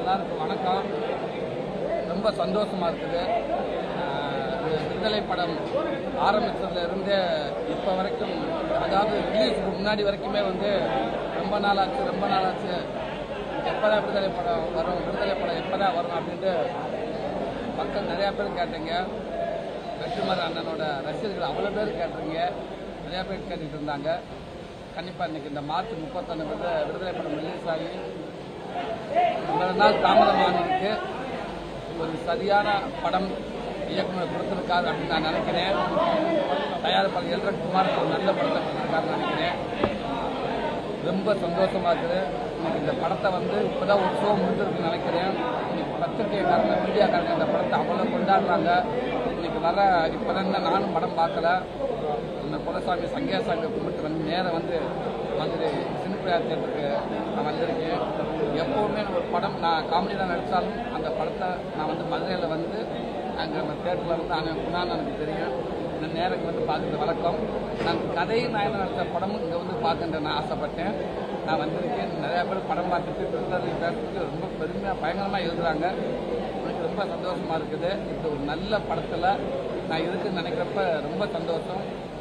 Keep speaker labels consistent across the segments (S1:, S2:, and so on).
S1: எல்லாருக்கும் வணக்கம் ரொம்ப சந்தோஷமா இருக்குது ஆஹ் இந்த விடுதலை படம் ஆரம்பிச்சதுல இருந்தே இப்போ வரைக்கும் அதாவது ரிலீஸுக்கு முன்னாடி வரைக்குமே வந்து ரொம்ப நாள் ஆச்சு ரொம்ப நாள் ஆச்சு எப்போதான் விடுதலை படம் வரும் விடுதலை படம் எப்போதான் வரும் அப்படின்ட்டு மக்கள் நிறையா பேர் கேட்டீங்க வெற்றிமாறன் அண்ணனோட ரசிகர்கள் அவ்வளோ பேர் கேட்டிருங்க நிறையா பேர் கேட்டுட்டு இருந்தாங்க கண்டிப்பாக இன்னைக்கு இந்த மார்ச் முப்பத்தொன்று வந்து விடுதலை படம் ரிலீஸ் ஆகி இவ்வளவு நாள் தாமதமானதுக்கு ஒரு சரியான படம் இயக்குனர் கொடுத்துருக்காரு அப்படின்னு நான் நினைக்கிறேன் தயாரிப்பாளர் எல்ரன் குமார் ஒரு நல்ல படத்தை கொடுத்துருக்காருன்னு நினைக்கிறேன் ரொம்ப சந்தோஷமா இருக்குது இன்னைக்கு இந்த படத்தை வந்து இப்போதான் ஒரு ஷோ முடிஞ்சிருக்குன்னு நினைக்கிறேன் இன்னைக்கு பத்திரிகைக்காரங்க மீடியாக்காரங்க இந்த படத்தை அவ்வளோ கொண்டாடுறாங்க இன்னைக்கு வர இப்போதான் நானும் படம் பார்க்கல இந்த குலசாமி சங்கியாசாமியை கும்பிட்டு வந்து நேரம் வந்து மதுரை சினிப்பிரியா தேட்டருக்கு நான் வந்திருக்கேன் எப்போவுமே ஒரு படம் நான் காமெடியில் நடித்தாலும் அந்த படத்தை நான் வந்து மதுரையில் வந்து அங்கே நம்ம தேட்டரில் வந்து அங்கே குணான்னு எனக்கு தெரியும் இந்த நேரம் வந்து பார்க்குறது வழக்கம் நான் கதை நாயன நடித்த படமும் இங்கே வந்து பார்க்கின்ற நான் ஆசைப்பட்டேன் நான் வந்திருக்கேன் நிறையா பேர் படம் பார்த்துட்டு ட்விட்டரில் பேசுறதுக்கு ரொம்ப பெருமையாக பயங்கரமாக எழுதுறாங்க எனக்கு ரொம்ப சந்தோஷமாக இருக்குது இந்த ஒரு நல்ல படத்தில் நான் இருக்குன்னு நினைக்கிறப்ப ரொம்ப சந்தோஷம்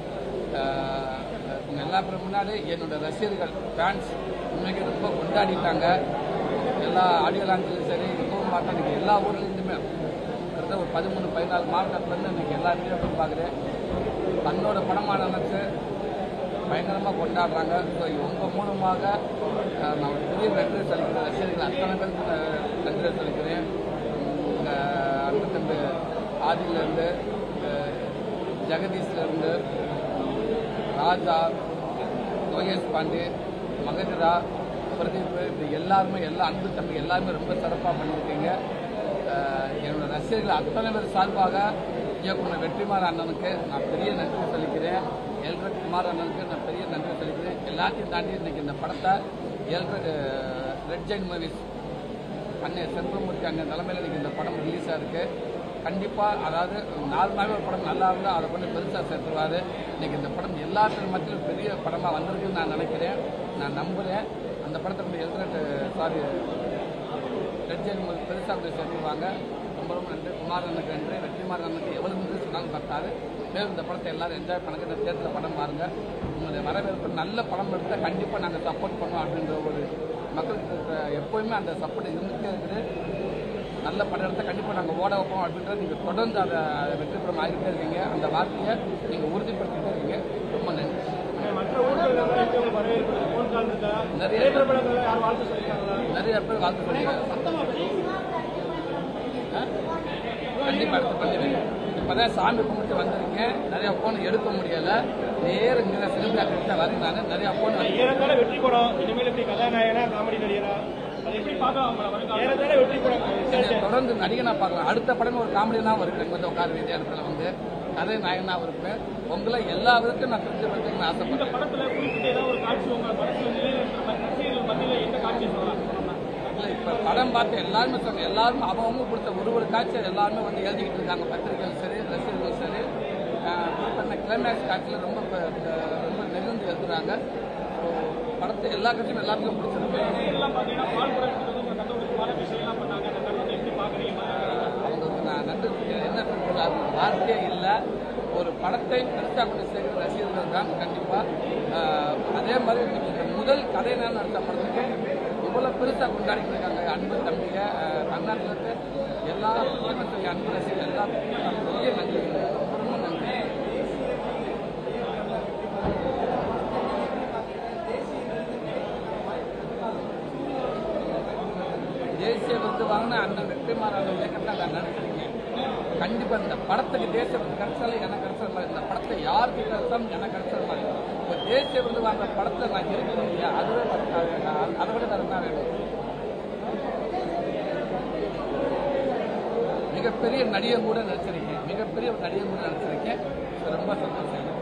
S1: ஆஹ் உங்க எல்லா பேரும் முன்னாடி என்னோட ரசிகர்கள் ஃபேன்ஸ் உண்மைக்கு ரொம்ப கொண்டாடிட்டாங்க எல்லா ஆடியோ லான்ச்லையும் சரி இப்பவும் பார்த்தா இன்னைக்கு எல்லா ஊர்லேருந்துமே கிட்டத்தட்ட ஒரு பதிமூணு பதினாலு மாவட்டத்துலேருந்து இன்னைக்கு எல்லா வீடியோக்களும் பார்க்குறேன் தன்னோட படமான நினச்சி பயங்கரமாக கொண்டாடுறாங்க ஸோ உங்கள் மூலமாக ஆஹ் நான் ஒரு பெரிய நன்றி செலுத்துகிறேன் ரசிகர்கள் அத்தனை பேருக்கு நான் நன்றி செலுத்துகிறேன் உங்கள் அண்ணன் தம்பி ஆதியிலேருந்து ஜெகதீஷ்லேருந்து ராஜா லோகேஷ் பாண்டே மகதிரா பிரதீப் இப்படி எல்லாருமே எல்லா அன்பு தம்பி எல்லாருமே ரொம்ப சிறப்பாக பண்ணியிருக்கீங்க அஹ் என்னோட ரசிகர்கள் அத்தனை பேர் சார்பாக இயக்குனர் வெற்றிமாறன் அண்ணனுக்கு நான் பெரிய நன்றி சொல்லிக்கிறேன் எல்ரட் குமார் அண்ணனுக்கு நான் பெரிய நன்றி சொல்லிக்கிறேன் எல்லாத்தையும் தாண்டி இன்னைக்கு இந்த படத்தை எல்ரட் ரெட் ஜெயின் மூவிஸ் அண்ணன் செல்வமூர்த்தி அண்ணன் தலைமையில் இன்னைக்கு இந்த படம் ரிலீஸ் ஆயிருக்கு கண்டிப்பாக அதாவது நார்மலாகவே ஒரு படம் நல்லா இருந்தால் அதை கொண்டு பெருசாக சேர்த்துருவாரு இன்னைக்கு இந்த படம் எல்லாத்தின் மத்தியிலும் பெரிய படமாக வந்திருக்குன்னு நான் நினைக்கிறேன் நான் நம்புகிறேன் அந்த படத்தை கொண்டு எழுதுறது சாரி ரெட்ஜன் பெருசாக போய் சேர்த்துருவாங்க ரொம்ப ரொம்ப நன்றி குமாரனுக்கு நன்றி வெற்றிமாறனுக்கு எவ்வளவு நன்றி சொன்னாலும் பத்தாது மேலும் இந்த படத்தை எல்லாரும் என்ஜாய் பண்ணுங்க இந்த தேட்டரில் படம் பாருங்க உங்களுடைய வரவேற்பு நல்ல படம் எடுத்தால் கண்டிப்பாக நாங்கள் சப்போர்ட் பண்ணுவோம் அப்படின்ற ஒரு மக்களுக்கு இருக்கிற எப்போயுமே அந்த சப்போர்ட் இருந்துகிட்டே இருக்குது நல்ல படம் எடுத்தால் கண்டிப்பாக நாங்கள் ஓட வைப்போம் அப்படின்றத நீங்கள் தொடர்ந்து அதை வெற்றி படம் ஆகிட்டே இருக்கீங்க அந்த வார்த்தையை நீங்கள் உறுதிப்படுத்திட்டே இருக்கீங்க ரொம்ப நன்றி
S2: மற்ற ஊர்களில் எப்படி உங்களுக்கு வரவேற்பு இருக்கு? போன் கால் இருக்கா
S1: நிறைய
S2: திரைப்படங்களை யாரும் வாழ்த்து சொல்லியிருக்காங்களா
S1: நிறைய பேர் வாழ்த்து சொல்லுங்க கண்டிப்பாக எடுத்து பண்ணுவேன் இப்போதான் சாமி கும்பிட்டு வந்திருக்கேன் நிறைய ஃபோன் எடுக்க முடியல நேர இங்கே சிலிண்டர் தான் வரேன் நான் நிறைய ஃபோன்
S2: ஏறத்தாழ வெற்றி படம் இனிமேல் எப்படி கதாநாயகனா காமெடி நடிகரா அது எப்படி பார்க்கலாம் ஏறத்தாழ வெற்றி படம்
S1: தொடர்ந்து நடிகனா பார்க்கலாம் அடுத்த படம் ஒரு காமெடியனாகவும் இருக்கிறேன் கொஞ்சம் உட்கார வேண்டிய இடத்துல வந்து கதை நாயகனாகவும் இருப்பேன் உங்களை எல்லா விதத்தையும் நான் தெரிஞ்சு பண்ணுறதுக்கு நான்
S2: இந்த
S1: ஆசைப்படுறேன்
S2: படத்துல குறிப்பிட்ட ஏதாவது ஒரு காட்சி உங்க மனசுல நிலைநிறுத்துற மாதிரி ரசிகர்கள் மத்தியில எந்த காட்சியை சொல்லலாம்
S1: இல்லை இப்போ படம் பார்த்து எல்லாருமே சொன்னாங்க எல்லாருமே அவங்கவுங்க கொடுத்த ஒரு ஒரு காட்சியை எல்லாருமே வந்து எழுதிக்கிட்டு இருக்காங்க பத்திரிகைகள் சரி ரசிகர்கள் சரி ஆஹ் குறிப்பா இந்த கிளைமேக்ஸ் காட்சியில் ரொம்ப ப- ப- ரொம்ப நெகிழ்ந்து எழுதுறாங்க ஸோ படத்தை எல்லா காட்சியும் எல்லாருக்கும் பிடிச்சிருக்கு
S2: எல்லாம் பாத்தீங்கன்னா பால் படத்துக்கு வந்து உங்க கண்டவங்களுக்கு பால விஷயம்லாம் பண்ணாங்க அந்த தருணத்தை எப்படி பாக்குறீங்க
S1: அவங்களுக்கு நான் நன்றி சொல்கிறேன். என்ன சொல்றது வார்த்தையே இல்லை ஒரு படத்தை பெருசாக கொண்டு சேர்க்கிற ரசிகர்கள் தான் கண்டிப்பாக அதே மாதிரி இன்னைக்கு இந்த முதல் கதை நான் நடத்த படத்துக்கு இவ்வளோ பெருசாக கொண்டாடிட்டு இருக்காங்க அன்பு தம்பிங்க அஹ், தமிழ்நாட்டில் எல்லா குடும்பத்துக்கு அன்பு ரசிகர்கள் எல்லாத்துக்கும் நான் பெரிய நன்றி ரொம்ப ரொம்ப நன்றி தேசிய விருது வாங்கின அண்ணன் வெற்றிமாறன் இயக்கத்தில் நான் நடிச்சிருக்கேன் கண்டிப்பாக இந்த படத்துக்கு தேசிய விருது கிடைச்சாலும் எனக்கு கிடைச்சது மாதிரி இந்த படத்தை யாருக்கு கிடைச்சாலும் எனக்கு கிடைச்சது மாதிரி இப்போ தேசிய விருது வாங்குற படத்தில் நான் இருக்கணும் இல்லையா அதுவே பத்தாது. நான் அதை விட வேறு என்ன வேணும் மிகப்பெரிய நடிகர் கூட நடிச்சிருக்கேன் மிகப்பெரிய ஒரு நடிகர் கூட நடிச்சிருக்கேன் இது ரொம்ப சந்தோஷம் எனக்கு.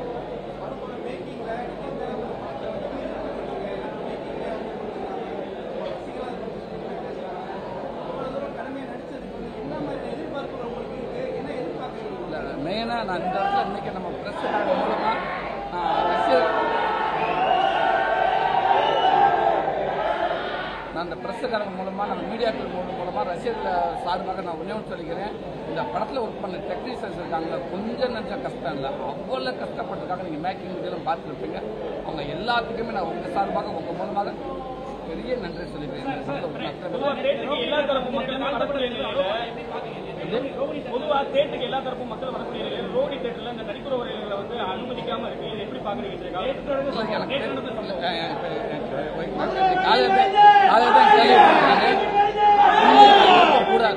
S1: இல்லை மெயினாக நான் இந்த இடத்துல இன்னைக்கு நம்ம ப்ரெஸ் மூலமாக ரசிகர் நான் அந்த பிரஸ்காரங்க மூலமாக நம்ம மீடியாக்கள் மூலம் மூலமாக ரசிகர்கள் சார்பாக நான் ஒன்றே ஒன்று சொல்லிக்கிறேன் இந்த படத்தில் ஒர்க் பண்ண டெக்னீஷியன்ஸ் இருக்காங்க கொஞ்சம் நஞ்சம் கஷ்டம் இல்லை அவ்வளோ கஷ்டப்பட்டிருக்காங்க நீங்கள் மேக்கிங் இதெல்லாம் பார்த்துருப்பீங்க அவங்க எல்லாத்துக்குமே நான் உங்கள் சார்பாக உங்கள் மூலமாக பெரிய நன்றி சொல்லிக்கிறேன் இந்த சந்தோஷம் அத்தனை
S2: பொதுவா தேட்டருக்கு எல்லா தரப்பு மக்களும் வரக்கூடிய நிலையில பொதுவா தேட்டருக்கு எல்லா தரப்பு மக்கள் வரக்கூடிய நிலையில ரோடி தேட்டர்ல இந்த நடிப்புற உரைகளை வந்து அனுமதிக்காம இருக்கு இதை எப்படி பாக்குறீங்க இந்த காலத்துல?
S1: எனக்கு
S2: தேட்டர் நடந்த சம்பவம்.
S1: இல்ல, எனக்கு- எனக்கு காலையில காலையில தான் கேள்விப்பட்டேன் கூடாது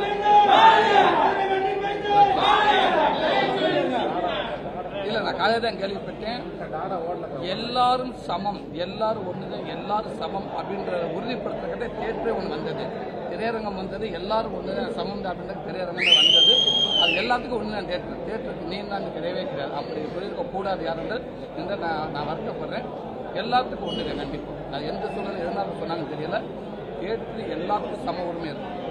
S1: இல்ல நான் காலையில தான் கேள்விப்பட்டேன் எல்லாரும் சமம் எல்லாரும் ஒண்ணுதான் எல்லாரும் சமம் அப்படின்ற உறுதிப்படுத்துறதுக்கிட்ட தேட்டரே ஒன்று வந்தது திரையரங்கம் வந்தது எல்லாரும் ஒண்ணுதான் சமம் தான் அப்படின்ற திரையரங்கம் வந்தது அது எல்லாத்துக்கும் ஒன்று தான் தேட்டர் தேட்டருக்கு நீ தான் கிடையவே கிடையாது அப்படி சொல்லியிருக்க கூடாது யாருன்றது இந்த நான் நான் வருத்தப்படுறேன் எல்லாத்துக்கும் ஒன்று கண்டிப்பாக அது எந்த சூழ்நிலை இருந்தாலும் சொன்னாங்க தெரியல தேட்டர் எல்லாத்துக்கும் சம உரிமை இருக்கும்